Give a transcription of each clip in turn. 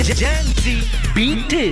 Jhansi beat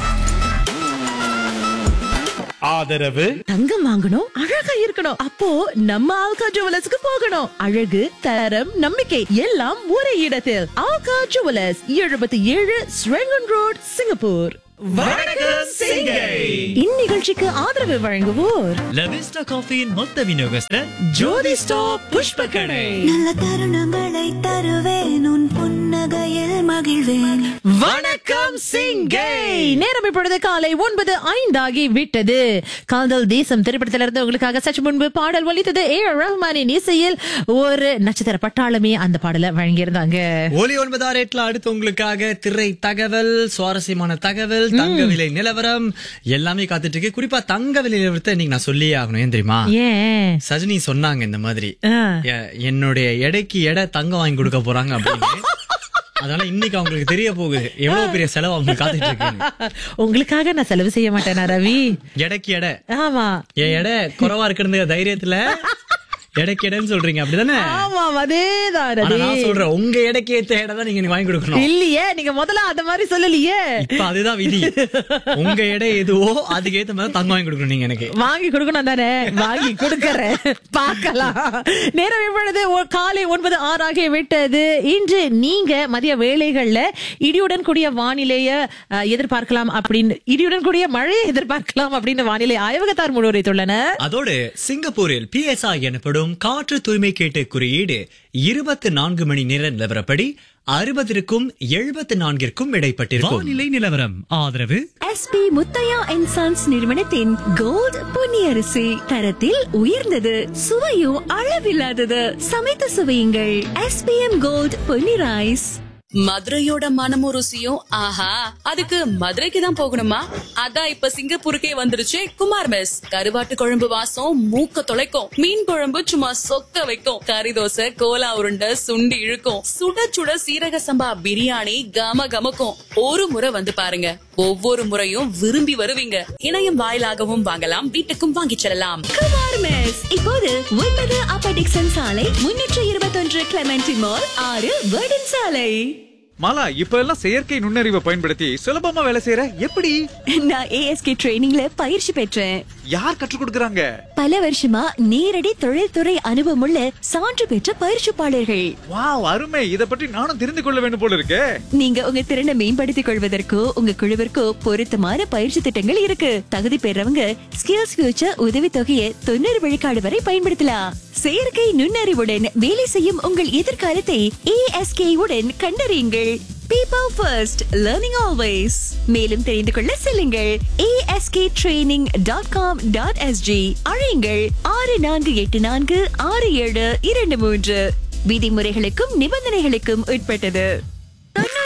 ஆதரவு தங்கம் வாங்கணும் அழகா இருக்கணும் அப்போ நம்ம ஆல்கா ஜுவலர்ஸ்க்கு போகணும் அழகு தரம் நம்பிக்கை எல்லாம் ஒரே இடத்தில் ஆல்கா ஜுவலர்ஸ் எழுபத்தி ஏழு ஸ்ரெங்கன் ரோட் சிங்கப்பூர் வணக்கம் சிங்கை இந்நிகழ்ச்சிக்கு ஆதரவு வழங்குவோர் லவிஸ்டா காஃபியின் மொத்த விநியோகஸ்தர் ஜோதி ஸ்டாப் புஷ்ப கடை நல்ல தருணங்களை தருவேன் உன் புன்னகையில் மகிழ்வேன் வணக்கம் சிங்கை நேரம் இப்பொழுது காலை ஒன்பது ஐந்தாகி விட்டது காதல் தேசம் திரைப்படத்திலிருந்து உங்களுக்காக சற்று முன்பு பாடல் ஒலித்தது ஏ ஆர் ரஹ்மானின் இசையில் ஒரு நட்சத்திர பட்டாளமே அந்த பாடலை வழங்கியிருந்தாங்க ஒலி ஒன்பதாம் ரேட்ல அடுத்து உங்களுக்காக திரை தகவல் சுவாரஸ்யமான தகவல் தங்க விலை நிலவரம் எல்லாமே காத்துட்டு இருக்கு குறிப்பா தங்க விலை நிலவரத்தை இன்னைக்கு நான் சொல்லியே ஆகணும் ஏன் தெரியுமா ஏன் சஜினி சொன்னாங்க இந்த மாதிரி ஆ. எ- என்னுடைய எடைக்கு எடை தங்கம் வாங்கி கொடுக்க போறாங்க அப்படின்னு அதனால இன்னைக்கு அவங்களுக்கு தெரிய போகுது எவ்வளவு பெரிய செலவு அவங்க காத்துட்டு இருக்கு உங்களுக்காக நான் செலவு செய்ய மாட்டேனா ரவி எடைக்கு எடை ஆமா என் எடை குறைவா இருக்கிற தைரியத்துல எடைக்கு எடைன்னு சொல்றீங்க அப்படிதானே ஆமா அதேதான் ஆனா ரவி நான் சொல்றேன் உங்க எடைக்கு ஏத்த எடை தான் நீங்க எனக்கு வாங்கி கொடுக்கணும் இல்லையே நீங்க முதல்ல அந்த மாதிரி சொல்லலையே இப்ப அதுதான் விதி உங்க எடை எதுவோ அதுக்கு ஏத்த மாதிரி தங்கம் வாங்கி கொடுக்கணும் நீங்க எனக்கு வாங்கி கொடுக்கணும் தானே வாங்கி கொடுக்கறேன் பார்க்கலாம் நேரம் இப்பொழுது ஒ- காலை ஒன்பது ஆறாக விட்டது இன்று நீங்க மதிய வேளைகள்ல இடியுடன் கூடிய வானிலைய அஹ், எதிர்பார்க்கலாம் அப்படின்னு இடியுடன் கூடிய மழையை எதிர்பார்க்கலாம் அப்படின்னு வானிலை ஆய்வகத்தார் முன்னுரைத்துள்ளனர் அதோடு சிங்கப்பூரில் பிஎஸ்ஐ எனப்படும் காற்று தூய்மை கேட்டு குறியீடு இருபத்தி நான்கு மணி நேர நிலவரப்படி அறுபதிற்கும் எழுபத்தி நான்கிற்கும் இடைப்பட்டிருக்கும் வானிலை நிலவரம் ஆதரவு எஸ்பி முத்தையா அண்ட் சன்ஸ் நிறுவனத்தின் கோல்ட் பொன்னியரிசி தரத்தில் உயர்ந்தது சுவையும் அளவில்லாதது சமைத்து சுவையுங்கள் எஸ்பிஎம் கோல்ட் பொன்னி ரைஸ் மதுரையோட மனமும் ருசியும் ஆஹா அதுக்கு மதுரைக்கு தான் போகணுமா அதான் இப்ப சிங்கப்பூருக்கே வந்துருச்சு குமார் மெஸ் கருவாட்டு குழம்பு வாசம் மூக்க தொலைக்கும் மீன் குழம்பு சும்மா சொக்க வைக்கும் கறி தோசை கோலா உருண்டை சுண்டி இழுக்கும் சுட சுட சீரக சம்பா பிரியாணி கம கமக்கும் ஒரு முறை வந்து பாருங்க ஒவ்வொரு முறையும் விரும்பி வருவீங்க இணையம் வாயிலாகவும் வாங்கலாம் வீட்டுக்கும் வாங்கிச் செல்லலாம் குமார் மெஸ் இப்போது ஒன்பது அப்ப டிக்சன் சாலை முன்னூற்று இருபத்தொன்று கிளமெண்டி மால் ஆறு வேர்டன் சாலை மாலா இப்ப எல்லாம் செயற்கை நுண்ணறிவை பயன்படுத்தி சுலபமா வேலை செய்யற எப்படி நான் ஏஎஸ்கே ட்ரைனிங்ல பயிற்சி பெற்றேன் யார் கற்றுக் கொடுக்கறாங்க பல வருஷமா நேரடி தொழில்துறை அனுபவமுள்ள சான்று பெற்ற பயிற்சிப்பாளர்கள் வாவ் அருமை இத பற்றி நானும் தெரிந்து கொள்ள வேண்டும் போல இருக்கே நீங்க உங்க திறனை மேம்படுத்திக் கொள்வதற்கோ உங்க குழுவிற்கோ பொருத்தமான பயிற்சி திட்டங்கள் இருக்கு தகுதி பெறவங்க ஸ்கில்ஸ் ஃபியூச்சர் உதவி தொகையை தொண்ணூறு விழுக்காடு வரை பயன்படுத்தலாம் செயற்கை நுண்ணறிவுடன் வேலை செய்யும் உங்கள் எதிர்காலத்தை ஏஎஸ்கே உடன் கண்டறியுங்கள் பீப்பிள் ஃபர்ஸ்ட் லேர்னிங் ஆல்வேஸ் மேலும் தெரிந்து கொள்ள செல்லுங்கள் ASK training dot com dot SG அழையுங்கள் ஆறு நான்கு எட்டு நான்கு ஆறு ஏழு இரண்டு மூன்று விதிமுறைகளுக்கும் நிபந்தனைகளுக்கும் உட்பட்டது